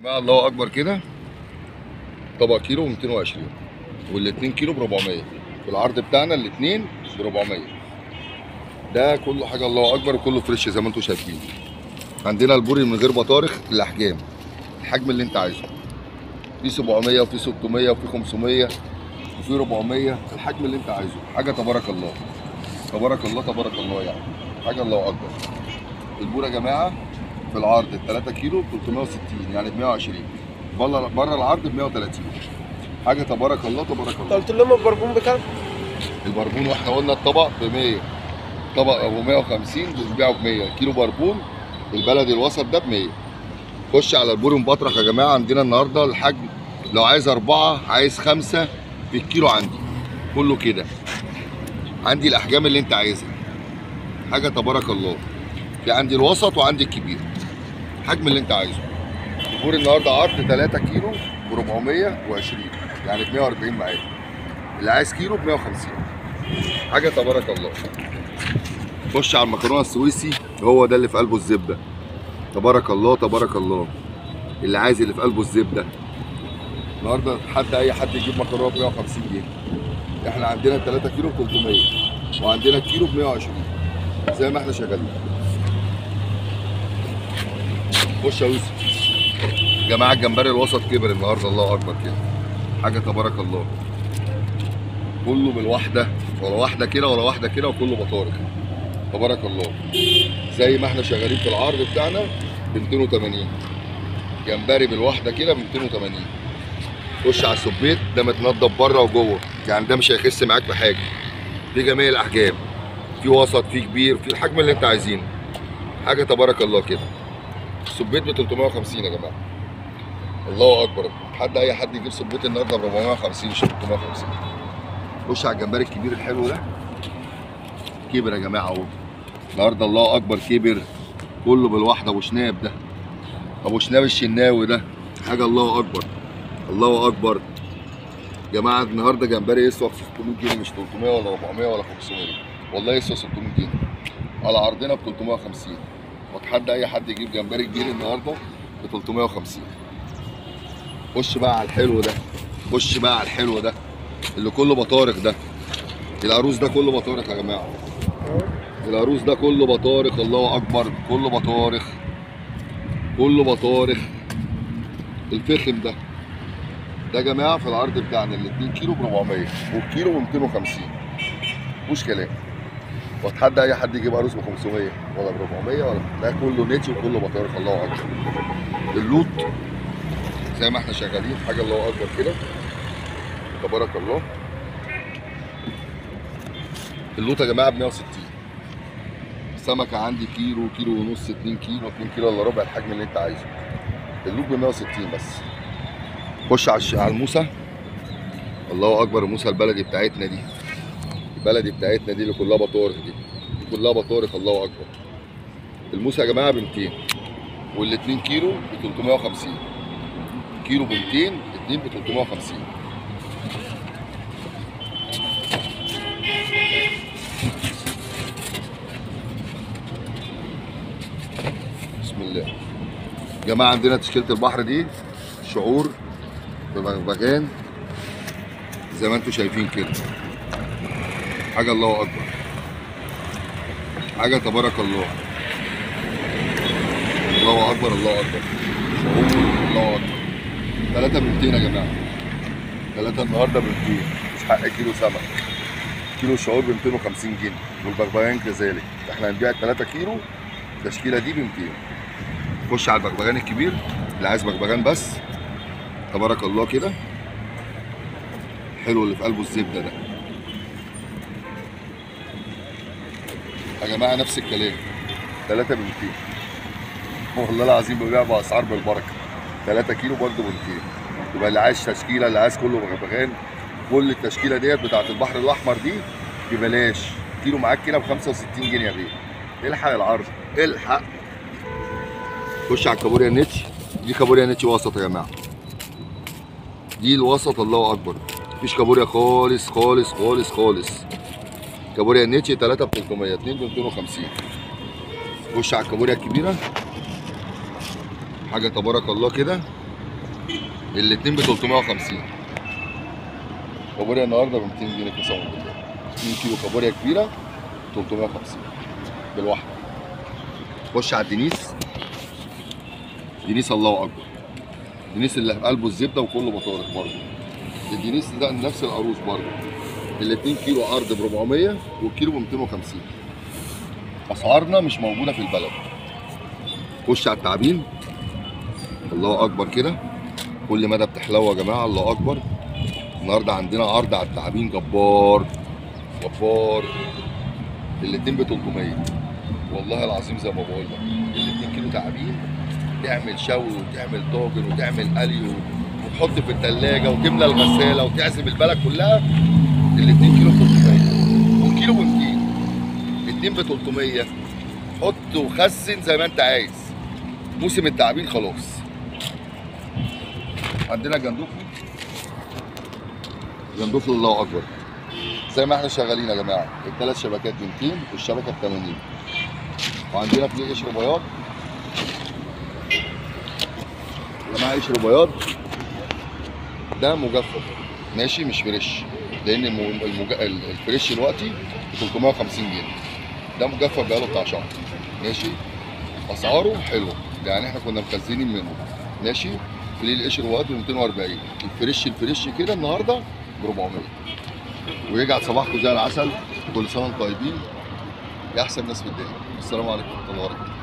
ما الله اكبر كده طبق كيلو ب 220 والاتنين كيلو ب 400 في العرض بتاعنا الاتنين ب 400 ده كله حاجه الله اكبر وكله فريش زي ما انتم شايفين عندنا البوري من غير بطارخ الاحجام الحجم اللي انت عايزه في 700 وفي 600 وفي 500 وفي 400 الحجم اللي انت عايزه حاجه تبارك الله تبارك الله تبارك الله يعني حاجه الله اكبر البوره يا جماعه في العرض ال 3 كيلو ب 360 يعني ب 120 بره بره العرض ب 130 حاجه تبارك الله تبارك انت الله قلت لهم البرفون بكام؟ البربون واحنا قلنا الطبق ب 100 طبق ابو 150 بنبيعه ب 100 كيلو بربون البلدي الوسط ده ب 100 خش على البوري مبطرخ يا جماعه عندنا النهارده الحجم لو عايز اربعه عايز خمسه بالكيلو عندي كله كده عندي الاحجام اللي انت عايزها حاجه تبارك الله في عندي الوسط وعندي الكبير الحجم اللي انت عايزه البوري النهارده عرض 3 كيلو ب 420 يعني ب 140 معايا اللي عايز كيلو ب 150 حاجه تبارك الله خش على المكرونه السويسي هو ده اللي في قلبه الزبده تبارك الله تبارك الله اللي عايز اللي في قلبه الزبده النهارده حد اي حد يجيب مكرونه ب 150 جنيه احنا عندنا 3 كيلو ب 300 وعندنا الكيلو ب 120 زي ما احنا شغالين خش يا يوسف جماعه الجمبري الوسط كبر النهارده الله اكبر كده حاجه تبارك الله كله بالواحده ولا واحده كده ولا واحده كده وكله بطارخ تبارك الله زي ما احنا شغالين في العرض بتاعنا ب 280 جمبري بالواحده كده ب 280 خش على السبيت ده متنضف بره وجوه يعني ده مش هيخس معاك بحاجه في جميع الاحجام في وسط في كبير في الحجم اللي انت عايزينه حاجه تبارك الله كده السبيت ب 350 يا جماعه الله اكبر حد اي حد يجيب سبيت النهارده ب 450 مش 350 خش على الجمبري الكبير الحلو ده كبر يا جماعه اهو النهارده الله اكبر كبر كله بالواحده ابو شناب ده ابو شناب الشناوي ده حاجه الله اكبر الله اكبر يا جماعه النهارده جمبري يسوى ب 600 جنيه مش 300 ولا 400 ولا 500 والله يسوى 600 جنيه على عرضنا ب 350 واتحدى اي حد يجيب جمبري كبير النهارده ب 350 خش بقى على الحلو ده خش بقى على الحلو ده اللي كله بطارخ ده العروس ده كله بطارخ يا جماعه العروس ده كله بطارخ الله اكبر كله بطارخ كله بطارخ الفخم ده ده يا جماعه في العرض بتاعنا ال 2 كيلو ب 400 والكيلو ب 250 مفيش كلام واتحدى اي حد يجيب عروس ب 500 ولا ب 400 ولا ده كله نتي وكله بطارخ الله اكبر اللوت زي ما احنا شغالين حاجه الله اكبر كده تبارك الله اللوت يا جماعه ب 160 السمكه عندي كيلو كيلو ونص 2 كيلو 2 كيلو الا ربع الحجم اللي انت عايزه اللوت ب 160 بس خش على الش- على الموسى الله اكبر الموسى البلدي بتاعتنا دي البلدي بتاعتنا دي اللي كلها بطارخ دي دي كلها بطارخ الله اكبر الموسى يا جماعه ب 200 وال 2 كيلو ب 350 كيلو ب 200 2 ب 350 بسم الله يا جماعه عندنا تشكيله البحر دي شعور ببغبغان زي ما انتم شايفين كده حاجه الله اكبر حاجه تبارك الله الله اكبر الله اكبر شعور الله اكبر ثلاثة ب 200 يا جماعه ثلاثة النهارده ب 200 مش حق كيلو سمك كيلو الشعور ب 250 جنيه والبغبغان كذلك احنا هنبيع ال 3 كيلو التشكيله دي ب 200 خش على البغبغان الكبير اللي عايز بغبغان بس تبارك الله كده حلو اللي في قلبه الزبده ده يا جماعه نفس الكلام 3 ب 200 والله العظيم ببيع باسعار بالبركه 3 كيلو برضه ب 200 يبقى اللي عايز تشكيله اللي عايز كله بغبغان كل التشكيله ديت بتاعت البحر الاحمر دي ببلاش كيلو معاك كده ب 65 جنيه يا بيه الحق العرض الحق خش على الكابوريا النتش دي كابوريا نتش وسط يا جماعه دي الوسط الله اكبر مفيش كابوريا خالص خالص خالص خالص كابوريا النتش 3 ب 300 2 ب 250 خش على الكابوريا الكبيره حاجه تبارك الله كده الاتنين ب 350 كابوريا النهارده ب 200 جنيه قسما بالله 2 كيلو كابوريا كبيره 350 بالواحده خش على الدنيس دنيس الله اكبر دنيس اللي في قلبه الزبده وكله بطارخ برضه الدنيس ده نفس العروس برضه ال 2 كيلو عرض ب 400 والكيلو ب 250 اسعارنا مش موجوده في البلد خش على التعابين الله اكبر كده كل مدى بتحلو يا جماعه الله اكبر النهارده عندنا عرض على التعابين جبار جبار الاتنين ب 300 والله العظيم زي ما بقول لك الاتنين كيلو تعابين تعمل شوي وتعمل طاجن وتعمل قلي و- وتحط في التلاجة وتملى الغسالة وتعزم البلد كلها الاتنين كيلو ب 300 والكيلو ب 200 اتنين ب 300 حط وخزن زي ما انت عايز موسم التعابين خلاص عندنا جندوفلي جندوفلي الله اكبر زي ما احنا شغالين يا جماعه الثلاث شبكات ب 200 والشبكه ب 80 وعندنا في قشر بياض يا جماعه قشر بياض ده مجفف ماشي مش فريش لان الم- المج... ال- الفريش دلوقتي ب 350 جنيه ده مجفف بقاله بتاع شهر ماشي اسعاره حلوه يعني احنا كنا مخزنين منه ماشي في القشر بياض ب 240 الفريش الفريش كده النهارده ب 400 ويجعل صباحكم زي العسل كل سنه وانتم طيبين يا احسن ناس في الدنيا السلام عليكم ورحمه الله وبركاته